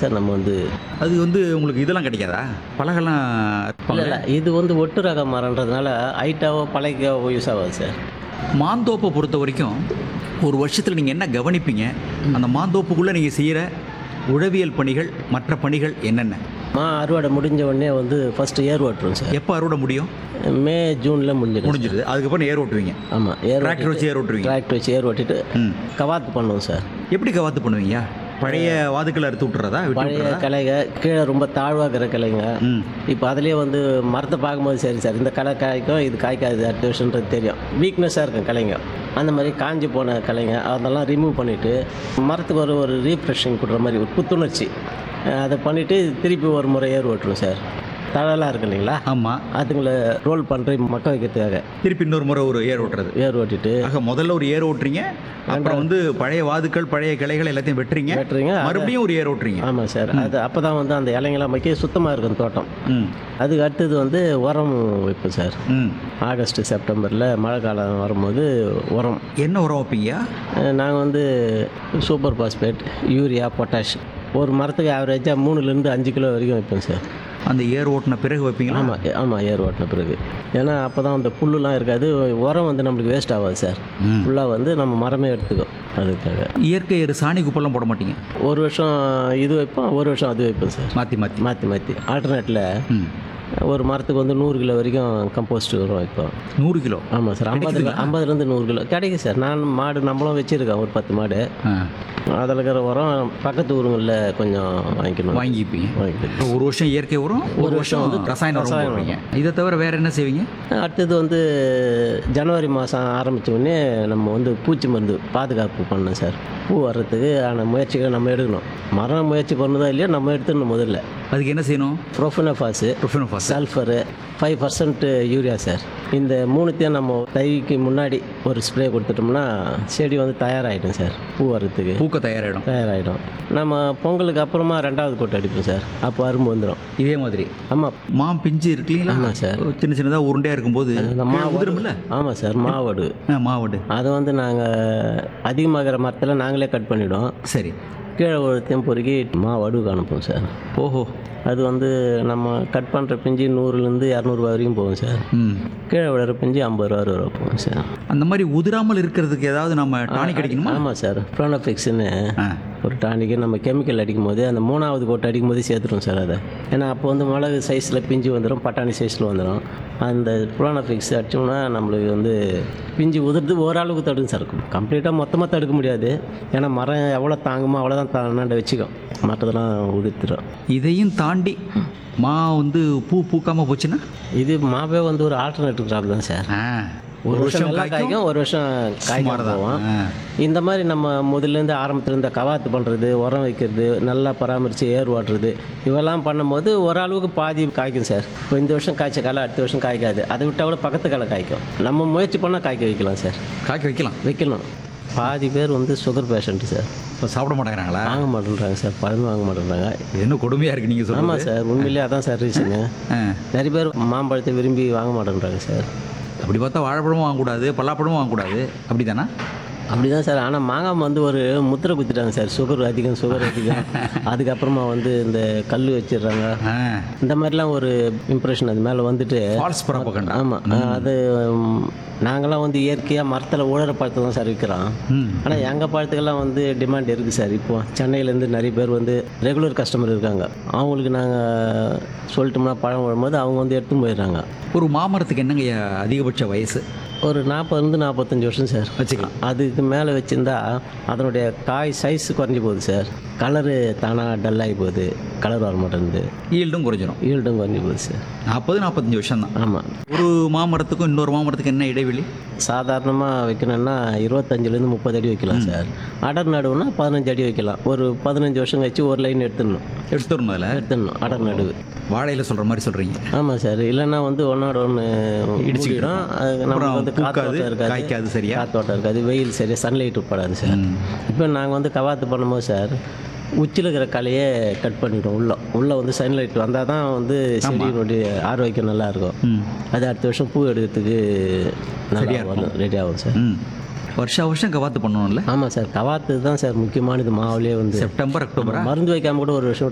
Sir நம்ம வந்து அது வந்து உங்களுக்கு இதெல்லாம் கிடைக்காதா பலகெல்லாம் இல்லை இல்லை இது வந்து ஒட்டு ரக மரன்றதுனால ஹைட்டாவோ பழகிக்காவோ யூஸ் ஆகாது சார் மாந்தோப்பை பொறுத்த வரைக்கும் ஒரு வருஷத்தில் நீங்கள் என்ன கவனிப்பீங்க அந்த மாந்தோப்புக்குள்ளே நீங்கள் செய்கிற உழவியல் பணிகள் மற்ற பணிகள் என்னென்ன மா அறுவடை முடிஞ்ச உடனே வந்து ஃபஸ்ட்டு ஏர் ஓட்டுறோம் சார் எப்போ அறுவடை முடியும் மே ஜூனில் முடிஞ்சிடும் முடிஞ்சிருது அதுக்கப்புறம் ஏர் ஓட்டுவீங்க ஆமாம் ஏர் டிராக்டர் வச்சு ஏர் ஓட்டுவீங்க டிராக்டர் வச்சு ஏர் ஓட்டிட்டு ம் கவாத்து பண்ணுவோம் சார் எப்படி கவாத்து பண்ணுவீங்க பழைய வாதுக்களை அறுத்து விட்டுறதா விட்டு பழைய விட்டுறதா கிளைங்க கீழே ரொம்ப தாழ்வாக இருக்கிற கிளைங்க ம் இப்போ அதுலேயே வந்து மரத்தை பார்க்கும்போது சரி சார் இந்த களை காய்க்கும் இது காய்க்காது அடுத்த வருஷன்றது தெரியும் வீக்னஸாக இருக்கும் கிளைங்க அந்த மாதிரி காஞ்சி போன கிளைங்க அதெல்லாம் ரிமூவ் பண்ணிவிட்டு மரத்துக்கு ஒரு ஒரு ரீஃப்ரெஷிங் கொடுக்குற மாதிரி ஒரு புத்துணர்ச்சி அஹ் அதை பண்ணிவிட்டு திருப்பி ஒரு முறை ஏர் ஓட்டுருவோம் சார் தழலாம் இருக்கு இல்லைங்களா ஆமாம் அதுங்களை ரோல் பண்ணுற மக்க வைக்கிறதுக்காக திருப்பி இன்னொரு முறை ஒரு ஏர் ஓட்டுறது ஏர் ஓட்டிட்டு ஆக முதல்ல ஒரு ஏர் ஓட்டுறீங்க அப்புறம் வந்து பழைய வாதுக்கள் பழைய கிளைகள் எல்லாத்தையும் வெட்டுறீங்க வெட்டுறீங்க மறுபடியும் ஒரு ஏர் ஓட்டுறீங்க ஆமாம் சார் அது அப்போ தான் வந்து அந்த இலைங்கெல்லாம் மக்கி சுத்தமாக இருக்கும் தோட்டம் ம் அதுக்கு அடுத்தது வந்து உரம் வைப்போம் சார் ம் ஆகஸ்ட் செப்டம்பரில் மழை காலம் வரும்போது உரம் என்ன உரம் வைப்பீங்க நாங்கள் வந்து சூப்பர் பாஸ்பேட் யூரியா பொட்டாஷ் ஒரு மரத்துக்கு ஆவரேஜாக மூணுலேருந்து அஞ்சு கிலோ வரைக்கும் வைப்போம் சார் அந்த ஏர் ஓட்டின பிறகு வைப்பீங்களா ஆமாம் ஆமாம் ஏர் ஓட்டின பிறகு ஏன்னா அப்போ தான் அந்த புல்லுலாம் இருக்காது உரம் வந்து நம்மளுக்கு வேஸ்ட் ஆகாது சார் ம். ஃபுல்லாக வந்து நம்ம மரமே எடுத்துக்கும் அதுக்காக இயற்கை எரு சாணி குப்பெல்லாம் போட மாட்டீங்க ஒரு வருஷம் இது வைப்போம் ஒரு வருஷம் அது வைப்போம் சார் மாற்றி மாற்றி மாற்றி மாற்றி ஆல்டர்னேட்டில் ம் ஒரு மரத்துக்கு வந்து நூறு கிலோ வரைக்கும் கம்போஸ்ட் உரம் வைப்போம் நூறு கிலோ ஆமாம் சார் ஐம்பது ஐம்பதுலேருந்து நூறு கிலோ கிடைக்கும் சார் நான் மாடு நம்மளும் வச்சுருக்கேன் ஒரு பத்து மாடு ஆ அதில் இருக்கிற உரம் பக்கத்து ஊருங்களில் கொஞ்சம் வாங்கிக்கணும் வாங்கிப்பீங்க வாங்கிக்கணும் இப்போ ஒரு வருஷம் இயற்கை உரம் ஒரு வருஷம் வந்து ரசாயன உரம் போடுவீங்க இதை தவிர வேற என்ன செய்வீங்க அடுத்தது வந்து ஜனவரி மாதம் ஆரம்பித்த உடனே நம்ம வந்து பூச்சி மருந்து பாதுகாப்பு பண்ணோம் சார் பூ வர்றதுக்கு ஆன முயற்சிகளை நம்ம எடுக்கணும் மரம் முயற்சி பண்ணதோ இல்லையோ நம்ம எடுத்துடணும் முதல்ல அதுக்கு என்ன செய்யணும் profenofos profenofos sulphur five percent urea sir இந்த மூணுத்தையும் நம்ம தைக்கு முன்னாடி ஒரு ஸ்ப்ரே கொடுத்துட்டோம்னா செடி வந்து தயாராகிடும் சார் பூ வர்றதுக்கு பூக்க தயாராகிடும் தயாராகிடும் நம்ம பொங்கலுக்கு அப்புறமா ரெண்டாவது கோட்டை அடிப்போம் சார் அப்போ அரும்பு வந்துடும் இதே மாதிரி ஆமாம் மாம் பிஞ்சு இருக்கு இல்லைங்களா ஆமாம் சார் சின்ன சின்னதாக உருண்டையாக இருக்கும்போது அந்த மாவு உதிரும்ல ஆமாம் சார் மாவடு ஆ, மாவடு அதை வந்து நாங்கள் அதிகமாகிற மரத்தில் நாங்களே கட் பண்ணிவிடுவோம் சரி கீழே ஒருத்தையும் பொறுக்கி மாவடுக்கு அனுப்புவோம் சார் ஓஹோ அது வந்து நம்ம கட் பண்ணுற பிஞ்சு நூறுலேருந்து இரநூறுவா வரைக்கும் போகும் சார் ம் கீழே விழுற பிஞ்சு ஐம்பது ரூபா அறுபது ரூபா போகும் சார் அந்த மாதிரி உதிராமல் இருக்கிறதுக்கு ஏதாவது நம்ம டானிக் அடிக்கணுமா ஆமாம் சார் ப்ரோனோஃபிக்ஸ்னு ஆ ஒரு டானிக்கு நம்ம கெமிக்கல் அடிக்கும் போது அந்த மூணாவது கோட்டை அடிக்கும் போது சேர்த்துருவோம் சார் அதை ஏன்னா அப்போ வந்து மிளகு சைஸில் பிஞ்சு வந்துடும் பட்டாணி சைஸில் வந்துடும் அந்த ப்ரோனோஃபிக்ஸ் அடிச்சோம்னா நம்மளுக்கு வந்து பிஞ்சு உதிர்ந்து ஓரளவுக்கு தடுக்கும் சார் கம்ப்ளீட்டாக மொத்தமாக தடுக்க முடியாது ஏன்னா மரம் எவ்வளோ தாங்குமோ அவ்வளோதான் தாண்டாண்ட வச்சுக்கும் மற்றதெல்லாம் உதிர்த்துடும் இதையும் தாண்டி மா வந்து பூ பூக்காமல் போச்சுன்னா இது மாவே வந்து ஒரு ஆல்டர்னேட்டிவ் கிராப் தான் சார் ஆ ஒரு வருஷம் நல்லா காய்க்கும் ஒரு வருஷம் காய்க்காம போவோம் ஆ இந்த மாதிரி நம்ம முதல்லேருந்து ஆரம்பத்துலேருந்து கவாத்து பண்ணுறது உரம் வைக்கிறது நல்லா பராமரித்து ஏர் ஓட்டுறது இவெல்லாம் பண்ணும்போது ஓரளவுக்கு பாதி காய்க்கும் சார் இப்போ இந்த வருஷம் காய்ச்ச காலை அடுத்த வருஷம் காய்க்காது அதை விட்டால் கூட பக்கத்து காலை காய்க்கும் நம்ம முயற்சி பண்ணால் காய்க்க வைக்கலாம் சார் காய்க்க வைக்கலாம் வைக்கணும் பாதி பேர் வந்து சுகர் பேஷண்ட்டு சார் இப்போ சாப்பிட மாட்டேங்கிறாங்களா வாங்க மாட்டேன்றாங்க சார் பழமே வாங்க மாட்டேன்றாங்க இது என்ன கொடுமையாக இருக்குது நீங்கள் சொல்லுங்கள் ஆமாம் சார் உண்மையிலேயே அதான் சார் ரீசனு ஆ நிறைய பேர் மாம்பழத்தை விரும்பி வாங்க மாட்டேன்றாங்க சார் அப்படி பார்த்தா வாழைப்பழமும் வாங்கக்கூடாது பல்லாப்பழமும் வாங்கக்கூடாது அப்படி தானே அப்படி தான் சார் ஆனால் மாங்காய் வந்து ஒரு முத்திரை குத்திட்டாங்க சார் சுகர் அதிகம் சுகர் அதிகம் அதுக்கப்புறமா வந்து இந்த கல் வச்சிடுறாங்க ஆ இந்த மாதிரிலாம் ஒரு இம்ப்ரெஷன் அது மேலே வந்துட்டு ஃபால்ஸ் ப்ராபகண்டா ஆமாம் அது ம், நாங்களாம் வந்து இயற்கையாக மரத்தில் உழற பழத்தை தான் சார் விற்கிறோம் ம் ஆனால் எங்கள் பழத்துக்கெல்லாம் வந்து டிமாண்ட் இருக்குது சார் இப்போ சென்னையிலேருந்து நிறைய பேர் வந்து ரெகுலர் கஸ்டமர் இருக்காங்க அவங்களுக்கு நாங்கள் சொல்லிட்டோம்னா பழம் வரும்போது அவங்க வந்து எடுத்துன்னு போயிடுறாங்க ஒரு மாமரத்துக்கு என்னங்க அதிகபட்ச வயசு ஒரு நாற்பதுலேருந்து நாற்பத்தஞ்சு வருஷம் சார் வச்சுக்கலாம் அதுக்கு மேலே வச்சுருந்தா அதனுடைய காய் சைஸ் குறைஞ்சி போகுது சார் கலரு தானாக டல்லாகி போகுது கலர் வர மாட்டேங்குது ஈல்டும் குறைஞ்சிரும் ஈல்டும் குறைஞ்சி போகுது சார் நாற்பது நாற்பத்தஞ்சு வருஷம் தான் ஆமாம் ஒரு மாமரத்துக்கும் இன்னொரு மாமரத்துக்கும் என்ன இடைவெளி சாதாரணமாக வைக்கணும்னா இருபத்தஞ்சிலேருந்து முப்பது அடி வைக்கலாம் சார் அடர் நடுவுனா பதினஞ்சு அடி வைக்கலாம் ஒரு பதினஞ்சு வருஷம் கழிச்சு ஒரு லைன் எடுத்துடணும் எடுத்துடணும் அதில் எடுத்துடணும் அடர் நடுவு வாழையில் சொல்கிற மாதிரி சொல்கிறீங்க ஆமாம் சார் இல்லைன்னா வந்து ஒன்றோட ஒன்று இடிச்சுக்கிடும் அது நமக்கு அப்புறம் வந்து பூக்காது, காத்தோட்டம் இருக்காது காய்க்காது சரியா? காத்தோட்டம் இருக்காது வெயில் சரியா சன்லைட் உட்படாது சார் ம். இப்போ நாங்கள் வந்து கவாத்து பண்ணும்போது சார் உச்சியில் இருக்கிற கலையே கட் பண்ணிவிடும் உள்ள உள்ளே வந்து சன்லைட் வந்தால் தான் வந்து செடியினுடைய ஆரோக்கியம் நல்லா இருக்கும் ம் அது அடுத்த வருஷம் பூ எடுக்கிறதுக்கு நல்லா வரும் ரெடி ஆகும் சார் ம் வருஷா வருஷம் கவாத்து பண்ணணும்ல ஆமாம் சார் கவாத்து தான் சார் முக்கியமானது மாவுலேயே வந்து செப்டம்பர் அக்டோபரா மருந்து வைக்காம கூட ஒரு வருஷம்